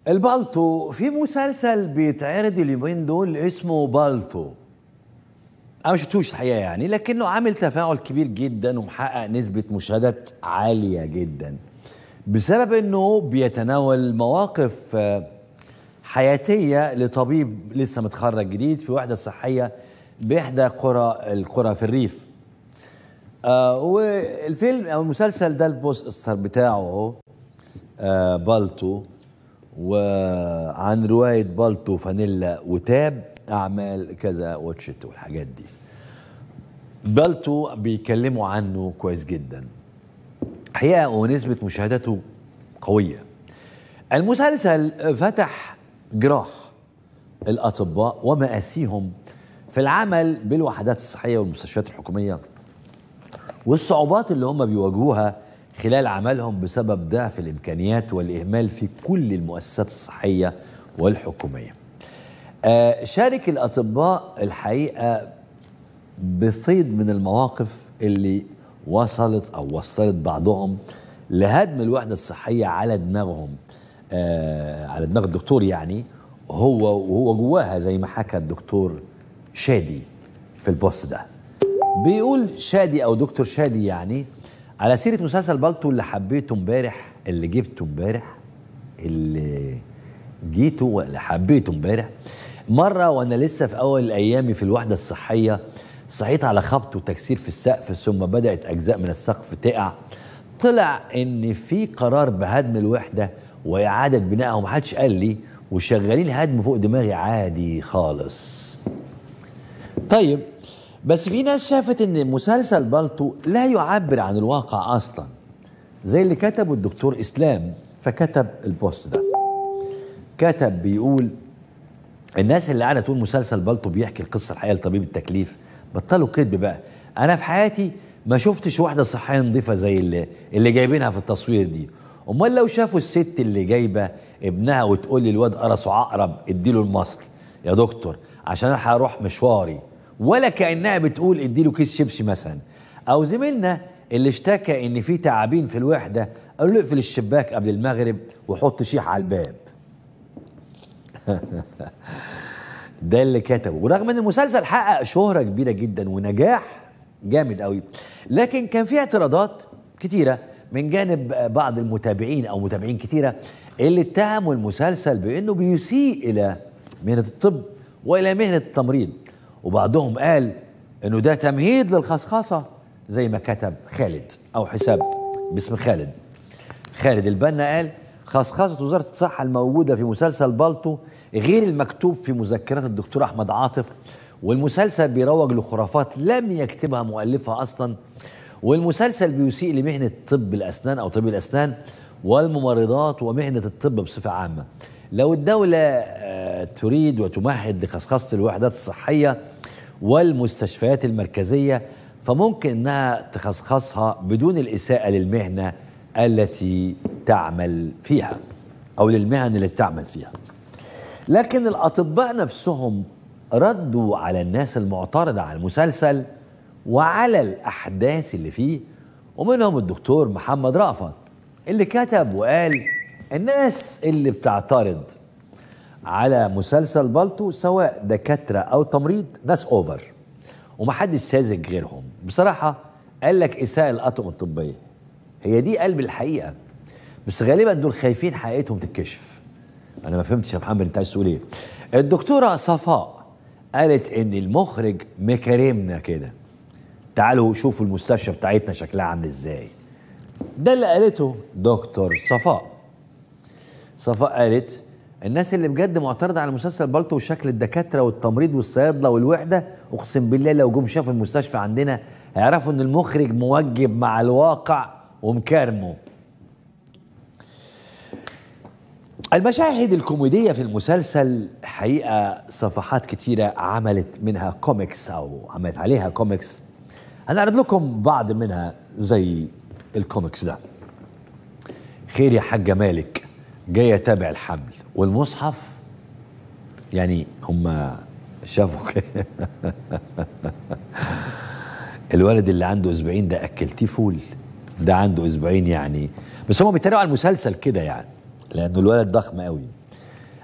البالتو في مسلسل بيتعرض اليومين دول اسمه بالتو انا ما شفتوش الحقيقه يعني لكنه عامل تفاعل كبير جدا ومحقق نسبه مشاهدات عاليه جدا بسبب انه بيتناول مواقف آه، حياتيه لطبيب لسه متخرج جديد في وحده صحيه باحدى قرى القرى في الريف آه والفيلم او المسلسل ده البوستر بتاعه آه بالتو وعن روايه بالتو فانيلا وتاب اعمال كذا واتشت والحاجات دي بالتو بيتكلموا عنه كويس جدا حقيقه ونسبه مشاهداته قويه المسلسل فتح جراح الاطباء ومآسيهم في العمل بالوحدات الصحيه والمستشفيات الحكوميه والصعوبات اللي هم بيواجهوها خلال عملهم بسبب ضعف الامكانيات والاهمال في كل المؤسسات الصحيه والحكوميه. آه شارك الاطباء الحقيقه بفيض من المواقف اللي وصلت او وصلت بعضهم لهدم الوحده الصحيه على دماغهم آه على دماغ الدكتور يعني هو وهو جواها زي ما حكى الدكتور شادي في البوست ده بيقول شادي او دكتور شادي يعني على سيره مسلسل بالطو اللي حبيته امبارح اللي جبته امبارح اللي جيته واللي حبيته امبارح مره وانا لسه في اول ايامي في الوحده الصحيه صحيت على خبط وتكسير في السقف ثم بدات اجزاء من السقف تقع طلع ان في قرار بهدم الوحده واعاده بنائها ومحدش قال لي وشغالين هدم فوق دماغي عادي خالص طيب بس في ناس شافت ان مسلسل بالطو لا يعبر عن الواقع اصلا زي اللي كتبه الدكتور اسلام فكتب البوست ده كتب بيقول الناس اللي قاعده تقول مسلسل بالطو بيحكي القصه الحقيقيه لطبيب التكليف بطلوا كذب بقى انا في حياتي ما شفتش واحده صحيه نظيفه زي اللي اللي جايبينها في التصوير دي امال لو شافوا الست اللي جايبه ابنها وتقول لي الواد قرصه عقرب اديله المصل يا دكتور عشان انا هروح مشواري ولا كانها بتقول اديله كيس شيبسي مثلا او زميلنا اللي اشتكى ان في تعابين في الوحده قالوا له اقفل الشباك قبل المغرب وحط شيح على الباب ده اللي كتبه ورغم ان المسلسل حقق شهره كبيره جدا ونجاح جامد قوي لكن كان في اعتراضات كتيره من جانب بعض المتابعين او متابعين كتيره اللي اتهموا المسلسل بانه بيسيء الى مهنه الطب والى مهنه التمريض وبعضهم قال انه ده تمهيد للخصخصه زي ما كتب خالد او حساب باسم خالد خالد البنا قال خصخصه وزاره الصحه الموجوده في مسلسل بالطو غير المكتوب في مذكرات الدكتور احمد عاطف والمسلسل بيروج لخرافات لم يكتبها مؤلفها اصلا والمسلسل بيسيء لمهنه طب الاسنان او طب الاسنان والممرضات ومهنه الطب بصفه عامه لو الدوله آه، تريد وتمهد لخصخصه الوحدات الصحيه والمستشفيات المركزيه فممكن انها تخصخصها بدون الاساءه للمهنه التي تعمل فيها او للمهن التي تعمل فيها لكن الاطباء نفسهم ردوا على الناس المعترضه على المسلسل وعلى الاحداث اللي فيه ومنهم الدكتور محمد رأفت اللي كتب وقال الناس اللي بتعترض على مسلسل بالطو سواء دكاتره او تمريض ناس اوفر ومحدش ساذج غيرهم بصراحه قال لك اساءه الاطقم الطبيه هي دي قلب الحقيقه بس غالبا دول خايفين حقيقتهم تتكشف انا ما فهمتش يا محمد انت عايز تقول ايه الدكتوره صفاء قالت ان المخرج مكرمنا كده تعالوا شوفوا المستشفى بتاعتنا شكلها عامل ازاي ده اللي قالته دكتور صفاء صفاء قالت الناس اللي بجد معترضه على مسلسل بالطو وشكل الدكاتره والتمريض والصيادله والوحده اقسم بالله لو جم شافوا المستشفى عندنا هيعرفوا ان المخرج موجب مع الواقع ومكارمه المشاهد الكوميديه في المسلسل حقيقه صفحات كتيره عملت منها كوميكس او عملت عليها كوميكس هنعرض لكم بعض منها زي الكوميكس ده خير يا حاجه مالك جاي اتابع الحمل والمصحف يعني هم شافوا كده الولد اللي عنده اسبوعين ده اكلتيه فول ده عنده اسبوعين يعني بس هم بيتريقوا على المسلسل كده يعني لانه الولد ضخم قوي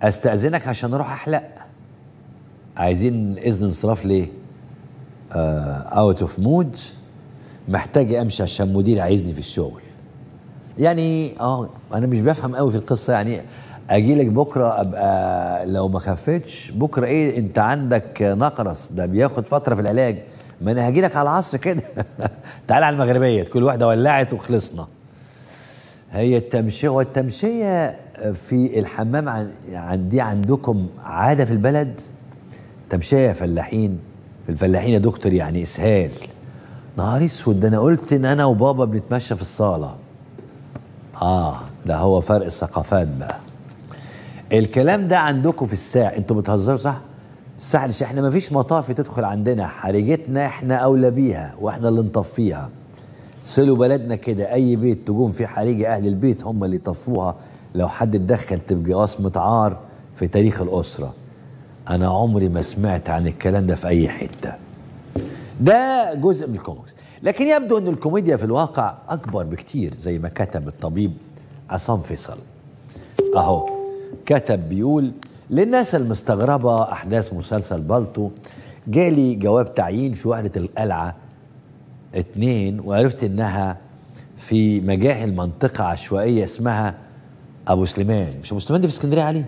استاذنك عشان اروح احلق عايزين اذن انصراف ليه اوت اوف مود محتاج امشي عشان مدير عايزني في الشغل يعني اه انا مش بفهم قوي في القصه يعني اجي لك بكره ابقى لو ما خفتش بكره ايه انت عندك نقرس ده بياخد فتره في العلاج ما انا هاجي لك على العصر كده تعال على المغربيه كل واحده ولعت وخلصنا هي التمشيه والتمشيه في الحمام عن عندي عندكم عاده في البلد تمشيه يا فلاحين في الفلاحين يا دكتور يعني اسهال نهار اسود ده انا قلت ان انا وبابا بنتمشى في الصاله اه ده هو فرق الثقافات بقى الكلام ده عندكم في الساعة انتوا بتهزروا صح الساعة مش احنا مفيش مطافي تدخل عندنا حريقتنا احنا اولى بيها واحنا اللي نطفيها سلوا بلدنا كده اي بيت تقوم فيه حريقة اهل البيت هم اللي يطفوها لو حد اتدخل تبقى وصمة عار في تاريخ الاسرة انا عمري ما سمعت عن الكلام ده في اي حتة ده جزء من الكوميكس لكن يبدو ان الكوميديا في الواقع اكبر بكتير زي ما كتب الطبيب عصام فيصل اهو كتب بيقول للناس المستغربة أحداث مسلسل بالطو جالي جواب تعيين في وحدة القلعة اتنين وعرفت إنها في مجاهل منطقة عشوائية اسمها أبو سليمان مش أبو سليمان دي في اسكندرية علي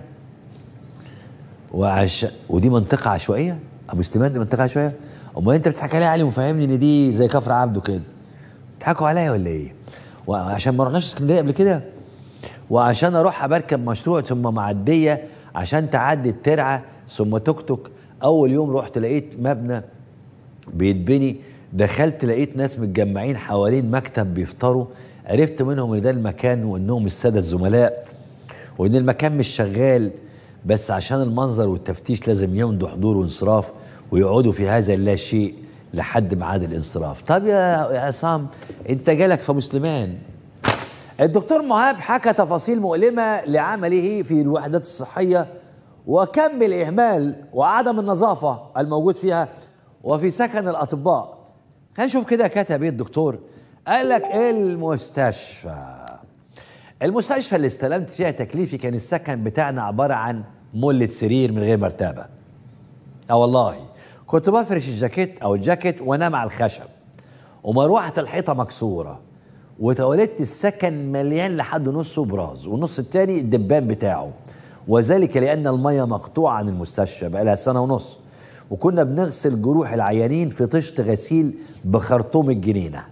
وعش... ودي منطقة عشوائية أبو سليمان دي منطقة عشوائية أمال أنت بتضحك عليها علي ومفهمني إن دي زي كفر عبده كده بتضحكوا عليا ولا إيه؟ وعشان ما رحناش اسكندرية قبل كده وعشان اروح بركب مشروع ثم معديه عشان تعدي الترعه ثم توك توك اول يوم رحت لقيت مبنى بيتبني دخلت لقيت ناس متجمعين حوالين مكتب بيفطروا عرفت منهم ان ده المكان وانهم الساده الزملاء وان المكان مش شغال بس عشان المنظر والتفتيش لازم يمضوا حضور وانصراف ويقعدوا في هذا اللا شيء لحد ميعاد الانصراف طب يا عصام انت جالك في مسلمان الدكتور مهاب حكى تفاصيل مؤلمة لعمله في الوحدات الصحية وكم الإهمال وعدم النظافة الموجود فيها وفي سكن الأطباء خلينا نشوف كده كتب ايه الدكتور قال لك المستشفى المستشفى اللي استلمت فيها تكليفي كان السكن بتاعنا عبارة عن ملة سرير من غير مرتبة اه والله كنت بفرش الجاكيت او الجاكيت وانام على الخشب ومروحة الحيطة مكسورة وتواليت السكن مليان لحد نصه براز والنص التاني الدبان بتاعه وذلك لأن المية مقطوعة عن المستشفى بقالها سنة ونص وكنا بنغسل جروح العيانين في طشت غسيل بخرطوم الجنينة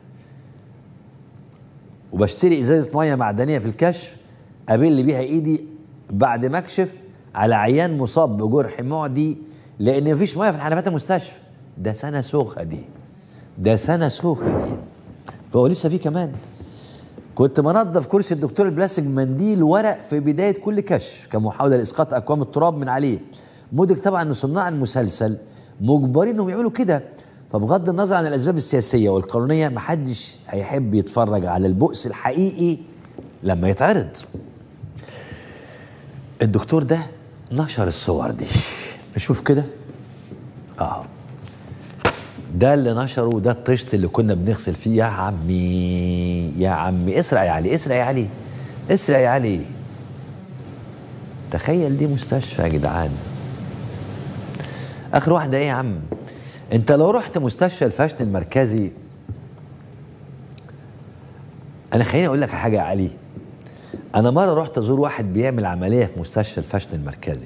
وبشتري ازازة مية معدنية في الكشف ابل بيها ايدي بعد ما اكشف على عيان مصاب بجرح معدي لان مفيش ميه في حنفيات المستشفى ده سنه سوخه دي ده سنه سوخه دي فهو لسه في كمان كنت منظف كرسي الدكتور البلاستيك بمنديل ورق في بدايه كل كشف كمحاوله لاسقاط اكوام التراب من عليه مدرك طبعا ان صناع المسلسل مجبرين انهم يعملوا كده فبغض النظر عن الاسباب السياسيه والقانونيه محدش هيحب يتفرج على البؤس الحقيقي لما يتعرض الدكتور ده نشر الصور دي نشوف كده اه ده اللي نشره ده الطشت اللي كنا بنغسل فيه يا عمي يا عمي اسرع يا علي اسرع يا علي اسرع يا علي تخيل دي مستشفى يا جدعان اخر واحده ايه يا عم انت لو رحت مستشفى الفشل المركزي انا خليني اقول لك حاجه يا علي انا مره رحت ازور واحد بيعمل عمليه في مستشفى الفشل المركزي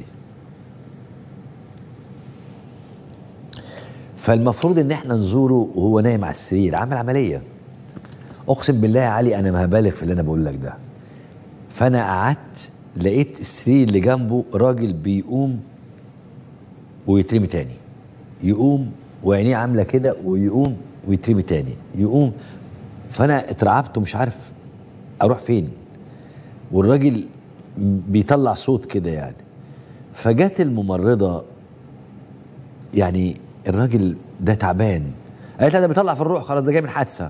فالمفروض ان احنا نزوره وهو نايم على السرير عامل عمليه اقسم بالله يا علي انا ما هبالغ في اللي انا بقول لك ده فانا قعدت لقيت السرير اللي جنبه راجل بيقوم ويترمي تاني يقوم وعينيه عامله كده ويقوم ويترمي تاني يقوم فانا اترعبت ومش عارف اروح فين والراجل بيطلع صوت كده يعني فجت الممرضه يعني الراجل ده تعبان قالت لي ده بيطلع في الروح خلاص ده جاي من حادثه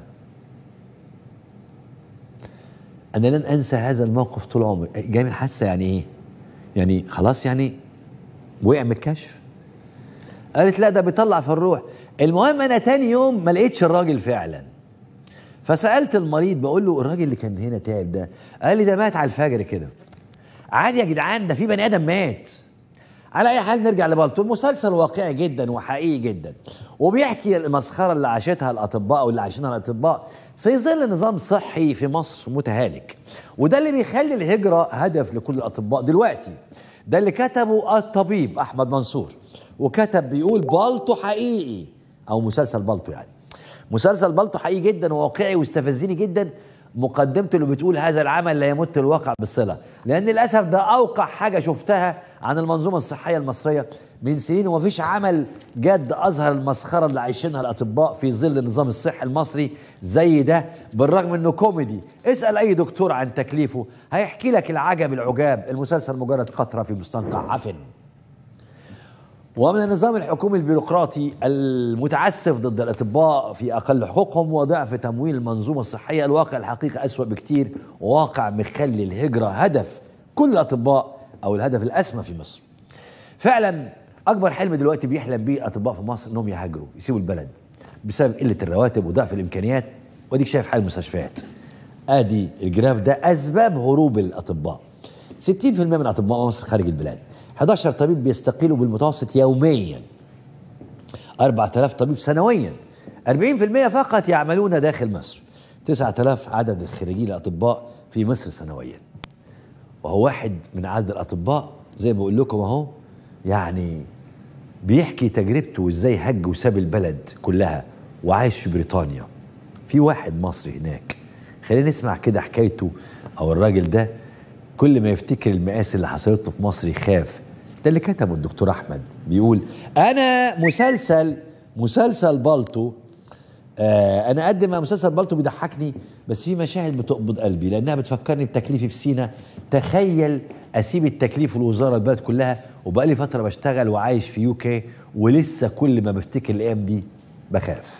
انا لن انسى هذا الموقف طول عمري جاي من حادثه يعني ايه يعني خلاص يعني وقع من الكشف قالت لا ده بيطلع في الروح المهم انا تاني يوم ما لقيتش الراجل فعلا فسالت المريض بقول له الراجل اللي كان هنا تعب ده قال لي ده مات على الفجر كده عادي يا جدعان ده في بني ادم مات على اي حال نرجع لبالطو المسلسل واقعي جدا وحقيقي جدا وبيحكي المسخره اللي عاشتها الاطباء واللي عاشنها الاطباء في ظل نظام صحي في مصر متهالك وده اللي بيخلي الهجره هدف لكل الاطباء دلوقتي ده اللي كتبه الطبيب احمد منصور وكتب بيقول بالطو حقيقي او مسلسل بالطو يعني مسلسل بالطو حقيقي جدا وواقعي واستفزني جدا مقدمته اللي بتقول هذا العمل لا يمت الواقع بالصله لان للاسف ده اوقع حاجه شفتها عن المنظومه الصحيه المصريه من سنين ومفيش عمل جد اظهر المسخره اللي عايشينها الاطباء في ظل النظام الصحي المصري زي ده بالرغم انه كوميدي اسال اي دكتور عن تكليفه هيحكي لك العجب العجاب المسلسل مجرد قطره في مستنقع عفن ومن النظام الحكومي البيروقراطي المتعسف ضد الأطباء في أقل حقوقهم وضعف تمويل المنظومة الصحية الواقع الحقيقة أسوأ بكتير وواقع مخلي الهجرة هدف كل الأطباء أو الهدف الأسمى في مصر فعلا أكبر حلم دلوقتي بيحلم بيه الأطباء في مصر إنهم يهاجروا يسيبوا البلد بسبب قلة الرواتب وضعف الإمكانيات وديك شايف حال المستشفيات ادي الجراف ده اسباب هروب الاطباء 60% من اطباء مصر خارج البلاد 11 طبيب بيستقيلوا بالمتوسط يوميا 4000 طبيب سنويا 40% فقط يعملون داخل مصر 9000 عدد الخريجين الاطباء في مصر سنويا وهو واحد من عدد الاطباء زي ما بقول لكم اهو يعني بيحكي تجربته وازاي هج وساب البلد كلها وعايش في بريطانيا في واحد مصري هناك خلينا نسمع كده حكايته او الراجل ده كل ما يفتكر المآسي اللي حصلت له في مصر يخاف ده اللي كتبه الدكتور احمد بيقول انا مسلسل مسلسل بالطو آه انا قد ما مسلسل بالطو بيضحكني بس في مشاهد بتقبض قلبي لانها بتفكرني بتكليفي في سينا تخيل اسيب التكليف والوزاره البلد كلها وبقالي فتره بشتغل وعايش في يوكي ولسه كل ما بفتكر الايام دي بخاف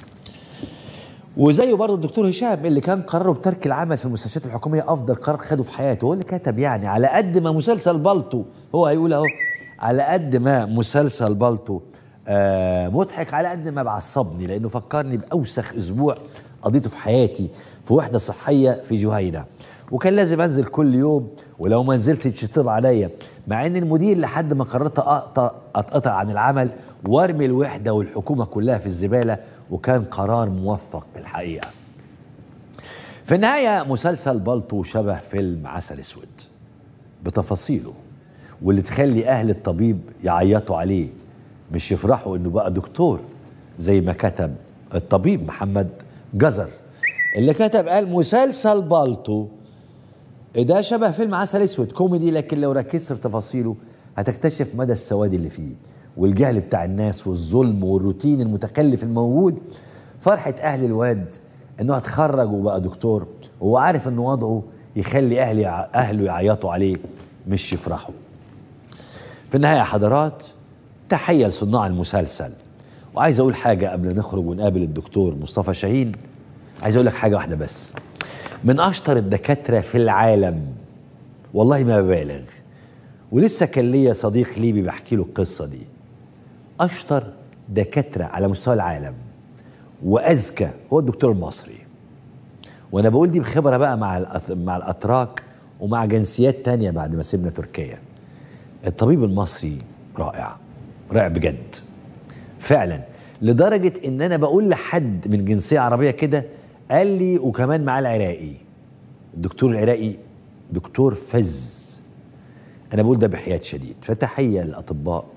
وزيه برضه الدكتور هشام اللي كان قراره بترك العمل في المستشفيات الحكوميه افضل قرار خده في حياته هو اللي كتب يعني على قد ما مسلسل بالطو هو هيقول اهو على قد ما مسلسل بالطو آه مضحك على قد ما بعصبني لانه فكرني باوسخ اسبوع قضيته في حياتي في وحده صحيه في جهينه وكان لازم انزل كل يوم ولو ما نزلتش يطلب عليا مع ان المدير لحد ما قررت اقطع اتقطع عن العمل وارمي الوحده والحكومه كلها في الزباله وكان قرار موفق الحقيقه. في النهايه مسلسل بالطو شبه فيلم عسل اسود بتفاصيله واللي تخلي اهل الطبيب يعيطوا عليه مش يفرحوا انه بقى دكتور زي ما كتب الطبيب محمد جزر اللي كتب قال مسلسل بالطو ده شبه فيلم عسل اسود كوميدي لكن لو ركزت في تفاصيله هتكتشف مدى السواد اللي فيه والجهل بتاع الناس والظلم والروتين المتكلف الموجود فرحة أهل الواد إنه اتخرج وبقى دكتور وهو عارف إن وضعه يخلي أهلي أهله يعيطوا عليه مش يفرحوا. في النهاية يا حضرات تحية لصناع المسلسل وعايز أقول حاجة قبل نخرج ونقابل الدكتور مصطفى شاهين عايز أقول لك حاجة واحدة بس من أشطر الدكاترة في العالم والله ما ببالغ ولسه كان ليا صديق ليبي بحكي له القصة دي اشطر دكاتره على مستوى العالم واذكى هو الدكتور المصري وانا بقول دي بخبره بقى مع مع الاتراك ومع جنسيات تانية بعد ما سيبنا تركيا الطبيب المصري رائع رائع بجد فعلا لدرجة ان انا بقول لحد من جنسية عربية كده قال لي وكمان معاه العراقي الدكتور العراقي دكتور فز انا بقول ده بحياد شديد فتحية للاطباء